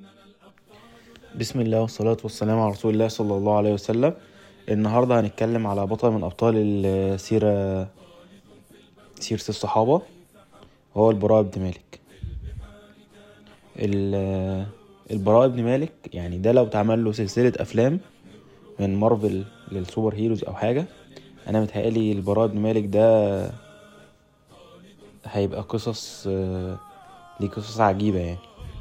بسم الله والصلاة والسلام على رسول الله صلى الله عليه وسلم النهاردة هنتكلم على بطل من أبطال السيرة سيرة الصحابة هو البراء بن مالك ال- البراء بن مالك يعني ده لو اتعمل له سلسلة أفلام من مارفل للسوبر هيروز أو حاجة أنا متهيألي البراء بن مالك ده هيبقى قصص آه، ليه قصص عجيبة يعني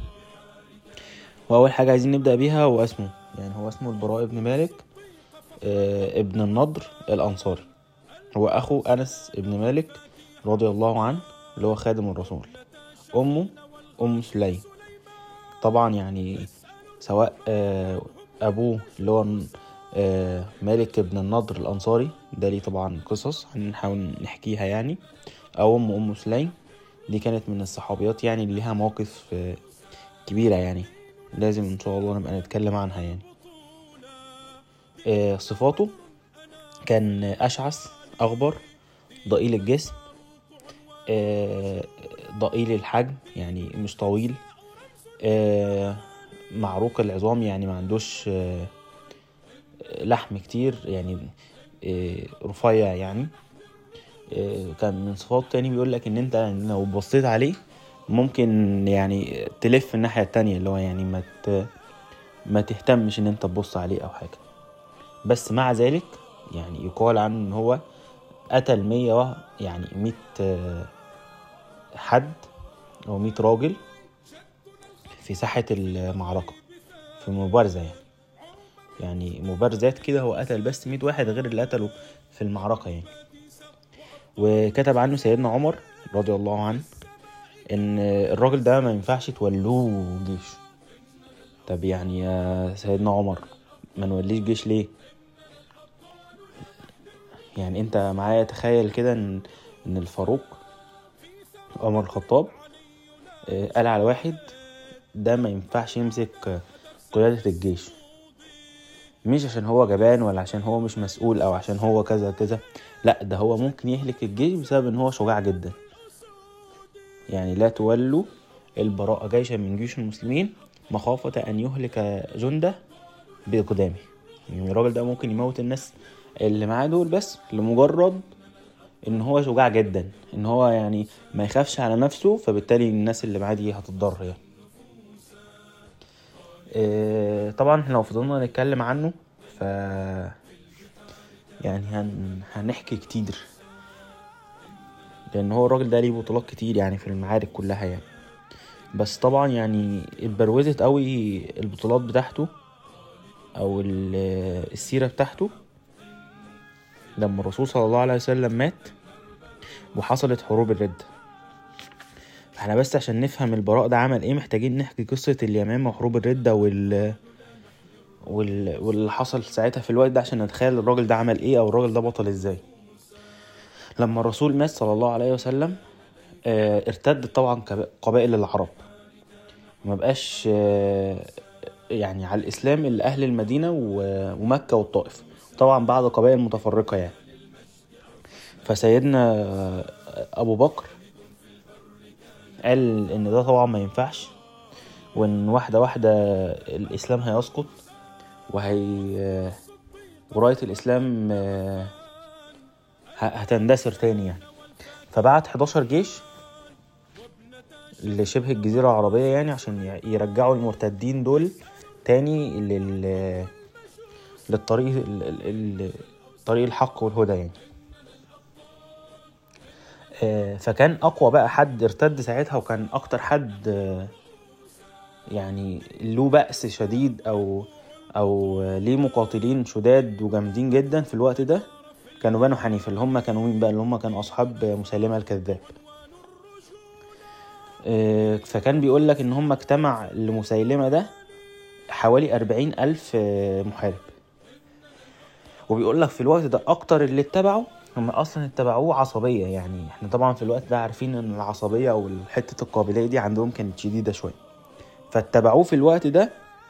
وأول حاجة عايزين نبدأ بيها هو اسمه يعني هو اسمه البراء بن مالك آه، ابن النضر الأنصاري هو أخو أنس بن مالك رضي الله عنه اللي هو خادم الرسول أمه أم سليم طبعا يعني سواء آه، أبوه اللي هو آه، مالك بن النضر الأنصاري ده ليه طبعا قصص هنحاول نحكيها يعني أو أم أم سليم دي كانت من الصحابيات يعني اللي ليها مواقف آه، كبيرة يعني لازم إن شاء الله نبقى نتكلم عنها يعني آه، صفاته كان أشعث أغبر ضئيل الجسم آه، ضئيل الحجم يعني مش طويل آه، معروق العظام يعني ما عندوش آه، لحم كتير يعني آه، رفيع يعني آه، كان من صفات تاني بيقول لك ان انت يعني لو بصيت عليه ممكن يعني تلف الناحية التانية اللي هو يعني ما ت... ما تهتمش ان انت تبص عليه او حاجة بس مع ذلك يعني يقال عنه ان هو قتل مية و... يعني مية آه، حد او مية راجل في ساحة المعركة في مبارزة يعني يعني مبارزات كده هو قتل بس مية واحد غير اللي قتله في المعركة يعني وكتب عنه سيدنا عمر رضي الله عنه ان الراجل ده ما ينفعش تولوه جيش طب يعني يا سيدنا عمر ما نوليش جيش ليه يعني انت معايا تخيل كده ان ان الفاروق عمر الخطاب آه، قال على واحد ده ما ينفعش يمسك قيادة الجيش مش عشان هو جبان ولا عشان هو مش مسؤول او عشان هو كذا كذا لا ده هو ممكن يهلك الجيش بسبب ان هو شجاع جدا يعني لا تولوا البراء جيشا من جيوش المسلمين مخافة أن يهلك جنده بإقدامه يعني الراجل ده ممكن يموت الناس اللي معاه دول بس لمجرد ان هو شجاع جدا ان هو يعني ما يخافش على نفسه فبالتالي الناس اللي معاه دي هتتضر يعني إيه، طبعا لو فضلنا نتكلم عنه ف يعني هن... هنحكي كتير لان هو الراجل ده ليه بطولات كتير يعني في المعارك كلها يعني بس طبعا يعني اتبروزت قوي البطولات بتاعته او ال- السيره بتاعته لما الرسول صلى الله عليه وسلم مات وحصلت حروب الردة احنا بس عشان نفهم البراء ده عمل ايه محتاجين نحكي قصة اليمامة وحروب الردة وال وال... واللي حصل ساعتها في الوقت ده عشان نتخيل الراجل ده عمل ايه او الراجل ده بطل ازاي لما الرسول مات صلى الله عليه وسلم آه، ارتدت طبعا كب- قبائل العرب ما بقاش آه، يعني على الاسلام الا اهل المدينه و- ومكه والطائف طبعا بعض قبائل متفرقه يعني فسيدنا آه، ابو بكر قال ان ده طبعا ما ينفعش وان واحده واحده الاسلام هيسقط وهي آه، ورايه الاسلام آه، ه- هتندثر تاني يعني فبعت 11 جيش لشبه الجزيرة العربية يعني عشان ي- يرجعوا المرتدين دول تاني لل للطريق ال- ال- ال- طريق الحق والهدى يعني آه، فكان أقوى بقى حد ارتد ساعتها وكان أكتر حد آه، يعني له بأس شديد أو أو آه، ليه مقاتلين شداد وجامدين جدا في الوقت ده كانوا بنو حنيفة اللي هم كانوا مين بقى اللي هم كانوا أصحاب مسيلمة الكذاب آه، فكان بيقول لك إن هم اجتمع لمسيلمة ده حوالي أربعين ألف آه، محارب وبيقول لك في الوقت ده أكتر اللي اتبعوا هم أصلا اتبعوه عصبية يعني احنا طبعا في الوقت ده عارفين إن العصبية أو حتة القابلية دي عندهم كانت شديدة شوية فاتبعوه في الوقت ده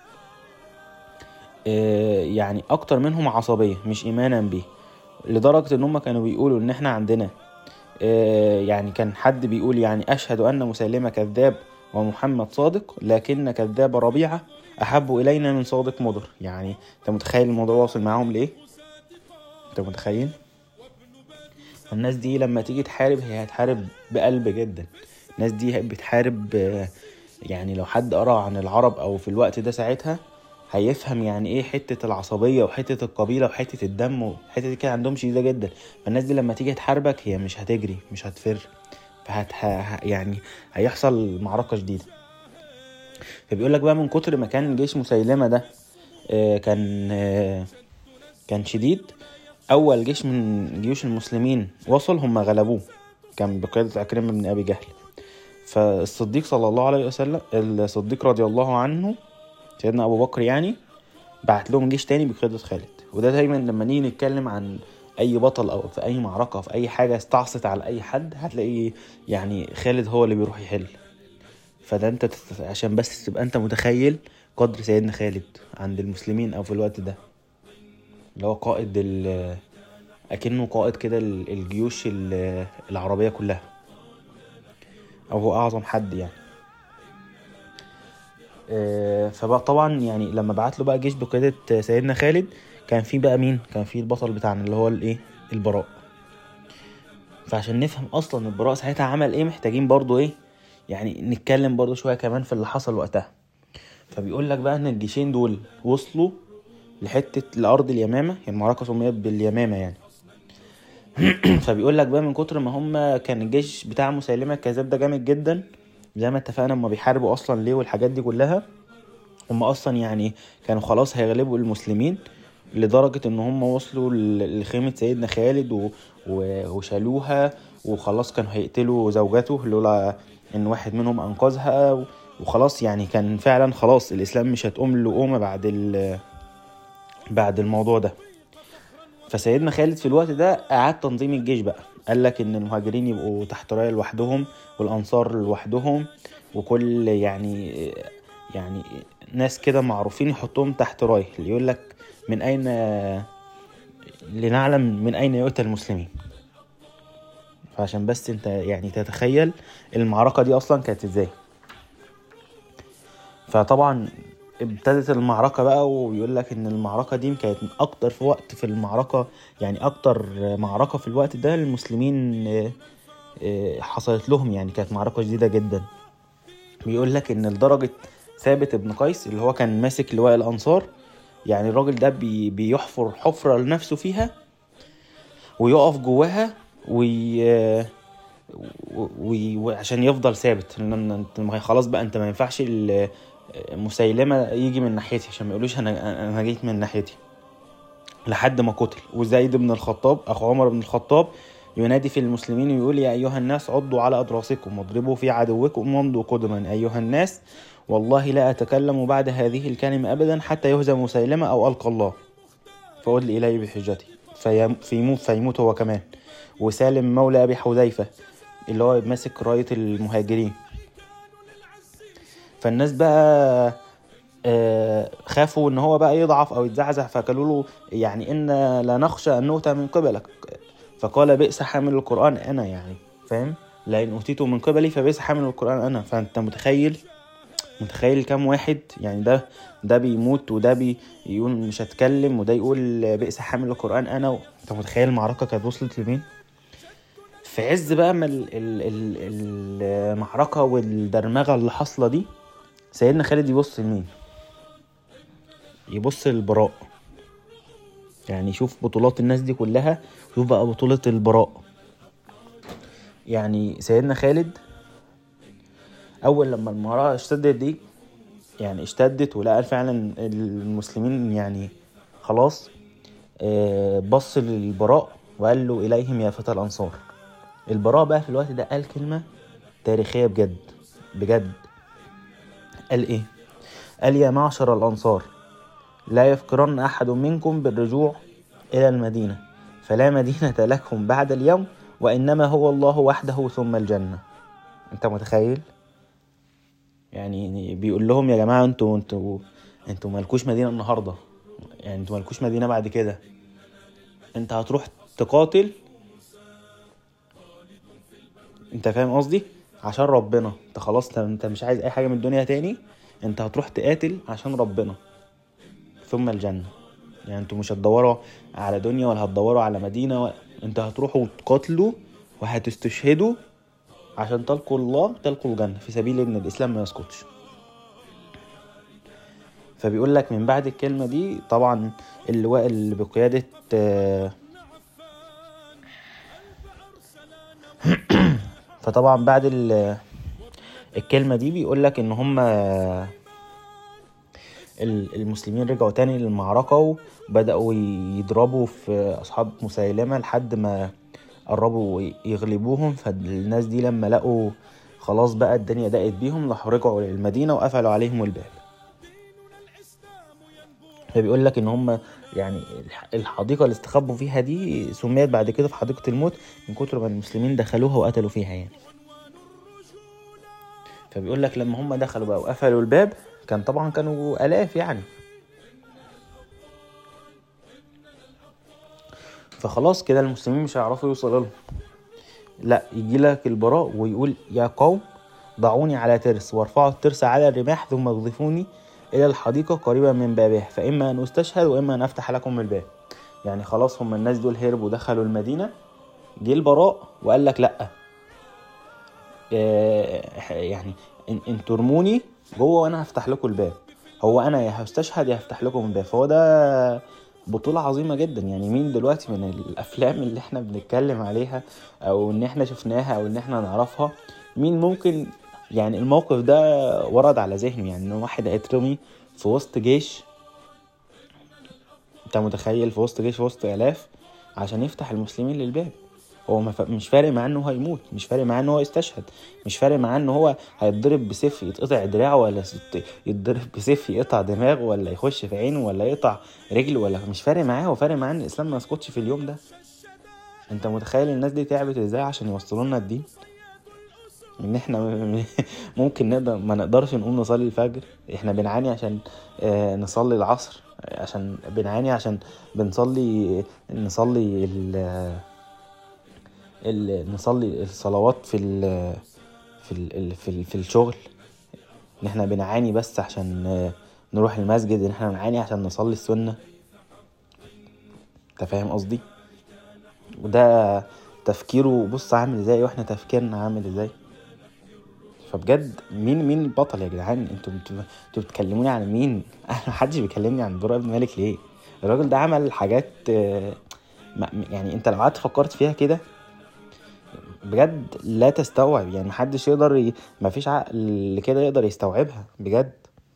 آه، يعني أكتر منهم عصبية مش إيمانا بيه لدرجة إن هم كانوا بيقولوا إن إحنا عندنا آه، يعني كان حد بيقول يعني أشهد أن مسيلمة كذاب ومحمد صادق لكن كذاب ربيعة أحب إلينا من صادق مضر يعني أنت متخيل الموضوع واصل معاهم لإيه؟ أنت متخيل؟ الناس دي لما تيجي تحارب هي هتحارب بقلب جدا الناس دي بتحارب يعني لو حد قرا عن العرب او في الوقت ده ساعتها هيفهم يعني ايه حته العصبيه وحته القبيله وحته الدم وحته كده عندهم شديده جدا فالناس دي لما تيجي تحاربك هي مش هتجري مش هتفر فهت يعني هيحصل معركه شديده فبيقول لك بقى من كتر ما كان جيش مسيلمه ده كان كان شديد اول جيش من جيوش المسلمين وصل هم غلبوه كان بقياده عكرمه بن ابي جهل فالصديق صلى الله عليه وسلم الصديق رضي الله عنه سيدنا ابو بكر يعني بعت لهم جيش تاني بقياده خالد وده دايما لما نيجي نتكلم عن اي بطل او في اي معركه في اي حاجه استعصت على اي حد هتلاقي يعني خالد هو اللي بيروح يحل فده انت تت... عشان بس تبقى انت متخيل قدر سيدنا خالد عند المسلمين او في الوقت ده اللي هو قائد ال اكنه قائد كده الجيوش العربيه كلها او هو اعظم حد يعني فبقى طبعا يعني لما بعت له بقى جيش بقياده سيدنا خالد كان في بقى مين كان في البطل بتاعنا اللي هو الايه البراء فعشان نفهم اصلا البراء ساعتها عمل ايه محتاجين برضو ايه يعني نتكلم برضو شويه كمان في اللي حصل وقتها فبيقول لك بقى ان الجيشين دول وصلوا لحته لارض اليمامه يعني المعركه سميت باليمامه يعني فبيقول لك بقى من كتر ما هم كان الجيش بتاع مسيلمه الكذاب ده جامد جدا زي ما اتفقنا هما بيحاربوا اصلا ليه والحاجات دي كلها هم اصلا يعني كانوا خلاص هيغلبوا المسلمين لدرجة ان هم وصلوا لخيمة سيدنا خالد و... و... وشالوها وخلاص كانوا هيقتلوا زوجته لولا ان واحد منهم انقذها و... وخلاص يعني كان فعلا خلاص الاسلام مش هتقوم له قومة بعد ال... بعد الموضوع ده فسيدنا خالد في الوقت ده اعاد تنظيم الجيش بقى قال لك ان المهاجرين يبقوا تحت رايه لوحدهم والانصار لوحدهم وكل يعني يعني ناس كده معروفين يحطهم تحت رايه اللي يقول لك من اين لنعلم من اين يؤتى المسلمين فعشان بس انت يعني تتخيل المعركه دي اصلا كانت ازاي فطبعا ابتدت المعركة بقى ويقول لك ان المعركة دي كانت من اكتر في وقت في المعركة يعني اكتر معركة في الوقت ده المسلمين حصلت لهم يعني كانت معركة شديدة جدا بيقول لك ان لدرجة ثابت ابن قيس اللي هو كان ماسك لواء الانصار يعني الراجل ده بي بيحفر حفرة لنفسه فيها ويقف جواها وي وعشان يفضل ثابت خلاص بقى انت ما ينفعش مسيلمه يجي من ناحيتي عشان ما يقولوش انا انا جيت من ناحيتي لحد ما قتل وزيد بن الخطاب اخو عمر بن الخطاب ينادي في المسلمين ويقول يا ايها الناس عضوا على اضراسكم واضربوا في عدوكم وامضوا قدما ايها الناس والله لا اتكلم بعد هذه الكلمه ابدا حتى يهزم مسيلمه او القى الله فأدل الي بحجتي فيموت فيموت هو كمان وسالم مولى ابي حذيفه اللي هو ماسك رايه المهاجرين فالناس بقى خافوا ان هو بقى يضعف او يتزعزع فقالوا له يعني ان لا نخشى ان نؤتى من قبلك فقال بئس حامل القران انا يعني فاهم لئن اوتيته من قبلي فبئس حامل القران انا فانت متخيل متخيل كام واحد يعني ده ده بيموت وده بيقول مش هتكلم وده يقول بئس حامل القران انا انت متخيل المعركه كانت وصلت لمين في عز بقى ما المعركه والدرمغه اللي حاصله دي سيدنا خالد يبص لمين يبص للبراء يعني شوف بطولات الناس دي كلها شوف بقى بطولة البراء يعني سيدنا خالد أول لما المعركة اشتدت دي يعني اشتدت ولقى فعلا المسلمين يعني خلاص بص للبراء وقال له إليهم يا فتى الأنصار البراء بقى في الوقت ده قال كلمة تاريخية بجد بجد قال ايه قال يا معشر الانصار لا يفكرن احد منكم بالرجوع الى المدينه فلا مدينه لكم بعد اليوم وانما هو الله وحده ثم الجنه انت متخيل يعني بيقول لهم يا جماعه انتوا انتوا انتوا مالكوش مدينه النهارده يعني انتوا مالكوش مدينه بعد كده انت هتروح تقاتل انت فاهم قصدي عشان ربنا انت خلاص انت مش عايز اي حاجه من الدنيا تاني انت هتروح تقاتل عشان ربنا ثم الجنه يعني انتوا مش هتدوروا على دنيا ولا هتدوروا على مدينه ولا انت هتروحوا تقاتلوا وهتستشهدوا عشان تلقوا الله تلقوا الجنه في سبيل ان الاسلام ما يسقطش فبيقول لك من بعد الكلمه دي طبعا اللواء اللي بقياده آه، فطبعا بعد ال- الكلمه دي بيقول لك ان هم المسلمين رجعوا تاني للمعركة وبدأوا يضربوا في أصحاب مسيلمة لحد ما قربوا يغلبوهم فالناس دي لما لقوا خلاص بقى الدنيا ضاقت بيهم راحوا رجعوا للمدينة وقفلوا عليهم الباب فبيقول لك ان هم يعني الح- الحديقه اللي استخبوا فيها دي سميت بعد كده في حديقه الموت من كتر ما المسلمين دخلوها وقتلوا فيها يعني فبيقول لك لما هم دخلوا بقى وقفلوا الباب كان طبعا كانوا الاف يعني فخلاص كده المسلمين مش هيعرفوا يوصلوا لهم لا يجي لك البراء ويقول يا قوم ضعوني على ترس وارفعوا الترس على الرماح ثم اقذفوني الى الحديقه قريبا من بابها فاما ان استشهد واما ان افتح لكم الباب يعني خلاص هم الناس دول هربوا دخلوا المدينه جه البراء وقال لك لا آه، يعني ان, ان ترموني جوه وانا هفتح لكم الباب هو انا يا هستشهد يا هفتح لكم الباب فهو ده بطولة عظيمة جدا يعني مين دلوقتي من الافلام اللي احنا بنتكلم عليها او ان احنا شفناها او ان احنا نعرفها مين ممكن يعني الموقف ده ورد على ذهني يعني ان واحد هيترمي في وسط جيش انت متخيل في وسط جيش في وسط الاف عشان يفتح المسلمين للباب هو ما ف- مش فارق معاه ان هو يموت مش فارق معاه ان هو يستشهد مش فارق معاه ان هو هيتضرب بسيف يتقطع دراعه ولا يت- يتضرب بسيف يقطع دماغه ولا يخش في عينه ولا يقطع رجله ولا مش فارق معاه هو فارق معاه ان الاسلام ما يسقطش في اليوم ده انت متخيل الناس دي تعبت ازاي عشان يوصلوا لنا الدين ان احنا م- ممكن نقدر ما نقدرش نقوم نصلي الفجر احنا بنعاني عشان آه، نصلي العصر عشان بنعاني عشان بنصلي نصلي ال ال- نصلي الصلوات في ال في ال في, ال في الشغل ان احنا بنعاني بس عشان آه، نروح المسجد ان احنا بنعاني عشان نصلي السنة انت فاهم قصدي وده تفكيره بص عامل ازاي واحنا تفكيرنا عامل ازاي فبجد مين مين البطل يا جدعان انتوا انتوا انتوا بتكلموني عن مين انا محدش بيكلمني عن براء بن مالك ليه الراجل ده عمل حاجات آه، ما- يعني انت لو قعدت فكرت فيها كده بجد لا تستوعب يعني محدش يقدر ي... مفيش عقل كده يقدر يستوعبها بجد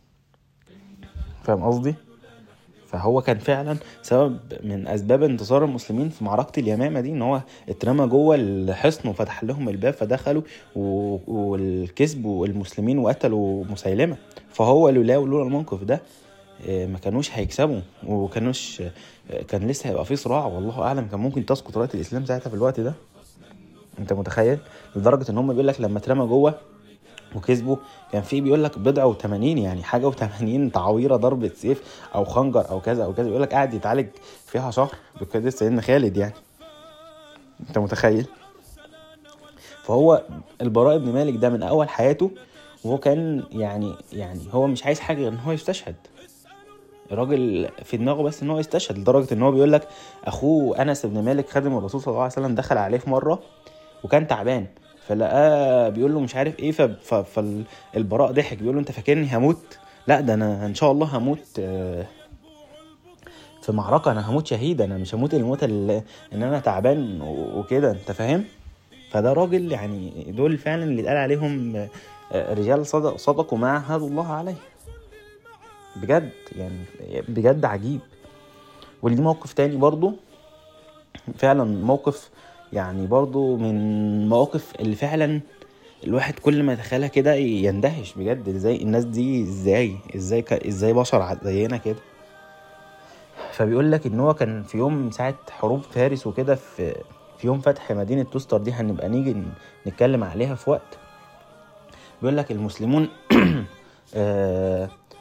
فاهم قصدي فهو كان فعلا سبب من اسباب انتصار المسلمين في معركه اليمامه دي ان هو اترمى جوه الحصن وفتح لهم الباب فدخلوا و... والكسبوا المسلمين وقتلوا مسيلمه فهو لولا ولولا الموقف ده آه، ما كانوش هيكسبوا وكانوش آه، كان لسه هيبقى في صراع والله اعلم كان ممكن تسقط رايه الاسلام ساعتها في الوقت ده انت متخيل لدرجه ان هم بيقول لك لما اترمى جوه وكسبوا كان في بيقول لك بضع و80 يعني حاجه و80 تعويره ضربه سيف او خنجر او كذا او كذا بيقول لك قاعد يتعالج فيها شهر بقياده سيدنا خالد يعني انت متخيل فهو البراء بن مالك ده من اول حياته وهو كان يعني يعني هو مش عايز حاجه غير ان هو يستشهد الراجل في دماغه بس ان هو يستشهد لدرجه ان هو بيقول لك اخوه انس بن مالك خادم الرسول صلى الله عليه وسلم دخل عليه في مره وكان تعبان فلقاه بيقول له مش عارف ايه ف- ف- فالبراء ضحك بيقول له انت فاكرني هموت لا ده انا ان شاء الله هموت آه، في معركه انا هموت شهيد انا مش هموت الموت اللي ان انا تعبان و- وكده انت فاهم فده راجل يعني دول فعلا اللي اتقال عليهم آه، رجال صدق صدقوا ما عهدوا الله عليه بجد يعني بجد عجيب وليه موقف تاني برضو فعلا موقف يعني برضو من المواقف اللي فعلا الواحد كل ما يتخيلها كده يندهش بجد ازاي الناس دي ازاي ازاي ك... ازاي بشر ع- زينا كده فبيقول لك ان هو كان في يوم ساعه حروب فارس وكده في في يوم فتح مدينه توستر دي هنبقى نيجي ن- نتكلم عليها في وقت بيقول لك المسلمون آه،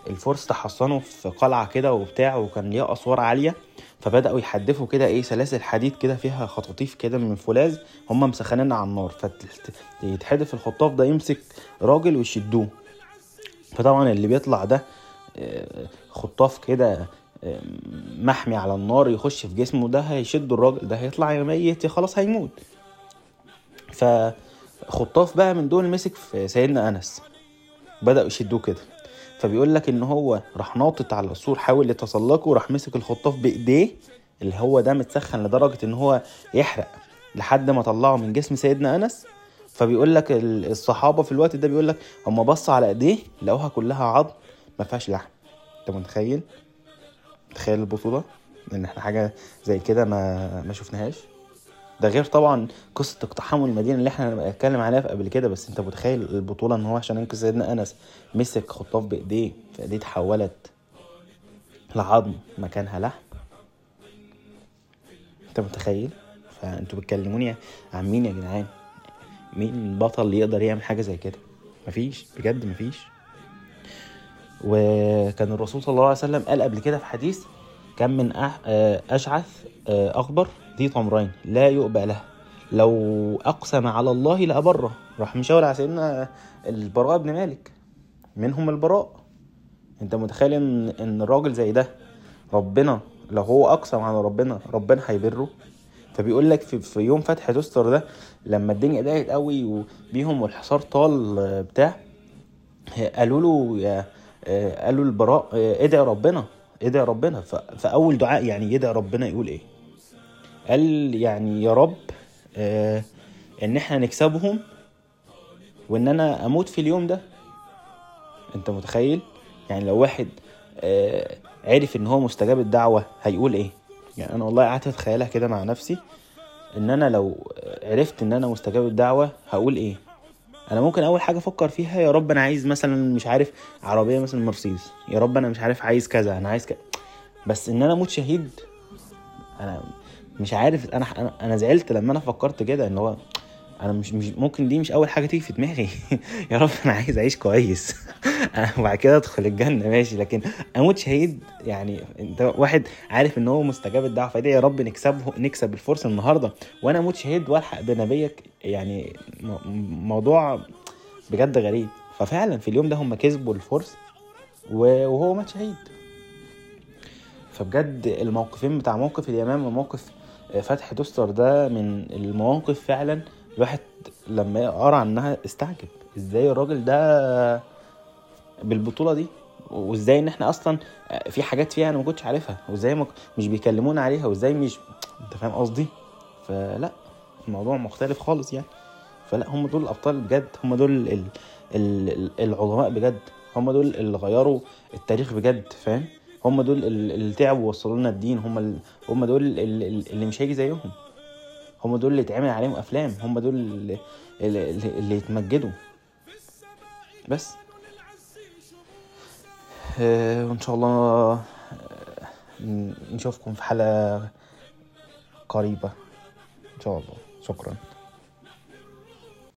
الفرس تحصنوا في قلعة كده وبتاع وكان ليها أسوار عالية فبدأوا يحدفوا كده ايه سلاسل حديد كده فيها خطاطيف كده من فولاذ هم مسخنينها على النار فيتحدف الخطاف ده يمسك راجل ويشدوه فطبعا اللي بيطلع ده آه، خطاف كده آه، محمي على النار يخش في جسمه ده هيشد الراجل ده هيطلع يا ميت يا خلاص هيموت فخطاف بقى من دول مسك في سيدنا انس بدأوا يشدوه كده فبيقول لك ان هو راح ناطط على السور حاول يتسلقه وراح مسك الخطاف بايديه اللي هو ده متسخن لدرجه ان هو يحرق لحد ما طلعه من جسم سيدنا انس فبيقول لك الصحابه في الوقت ده بيقول لك هم بصوا على ايديه لقوها كلها عظم ما فيهاش لحم انت متخيل تخيل البطوله ان احنا حاجه زي كده ما ما شفناهاش ده غير طبعا قصه اقتحام المدينه اللي احنا بنتكلم عليها قبل كده بس انت متخيل البطوله ان هو عشان ينقذ سيدنا انس مسك خطاف بايديه فايديه اتحولت لعظم مكانها لحم انت متخيل فانتوا بتكلموني عن مين يا جدعان مين البطل اللي يقدر يعمل حاجه زي كده مفيش بجد مفيش وكان الرسول صلى الله عليه وسلم قال قبل كده في حديث كم من آه، اشعث آه، اخبر ذي طمرين لا يؤبى له لو اقسم على الله لابره راح مشاور على سيدنا البراء بن مالك منهم البراء انت متخيل ان ان الراجل زي ده ربنا لو هو اقسم على ربنا ربنا هيبره فبيقول لك في, في يوم فتح تستر ده لما الدنيا ضاقت قوي وبيهم والحصار طال بتاع قالوا له يا قالوا البراء ادعي ربنا ادعي ربنا فاول دعاء يعني يدعي ربنا يقول ايه قال يعني يا رب آه ان احنا نكسبهم وان انا اموت في اليوم ده انت متخيل يعني لو واحد آه عرف ان هو مستجاب الدعوة هيقول ايه يعني انا والله قعدت اتخيلها كده مع نفسي ان انا لو عرفت ان انا مستجاب الدعوة هقول ايه انا ممكن اول حاجه افكر فيها يا رب انا عايز مثلا مش عارف عربيه مثلا مرسيدس يا رب انا مش عارف عايز كذا انا عايز كذا بس ان انا اموت شهيد انا مش عارف انا انا زعلت لما انا فكرت كده ان هو انا مش مش ممكن دي مش اول حاجه تيجي في دماغي يا رب انا عايز اعيش كويس وبعد كده ادخل الجنه ماشي لكن اموت شهيد يعني انت واحد عارف ان هو مستجاب الدعوه فدي يا رب نكسبه نكسب الفرصه النهارده وانا اموت شهيد والحق بنبيك يعني موضوع بجد غريب ففعلا في اليوم ده هم كسبوا الفرس وهو مات شهيد فبجد الموقفين بتاع موقف اليمامه وموقف فتح دستر ده من المواقف فعلا الواحد لما قرا عنها استعجب ازاي الراجل ده بالبطوله دي وازاي ان احنا اصلا في حاجات فيها انا ما كنتش عارفها وازاي مش بيكلمونا عليها وازاي مش انت فاهم قصدي فلا الموضوع مختلف خالص يعني فلا هم دول الابطال بجد هم دول ال... ال... العظماء بجد هم دول اللي غيروا التاريخ بجد فاهم هم دول اللي تعبوا ووصلوا لنا الدين هم ال... هم دول اللي مش هيجي زيهم هم دول اللي اتعمل عليهم افلام هم دول اللي, اللي, اللي يتمجدوا بس آه، وان شاء الله آه، نشوفكم في حلقة قريبة ان شاء الله شكرا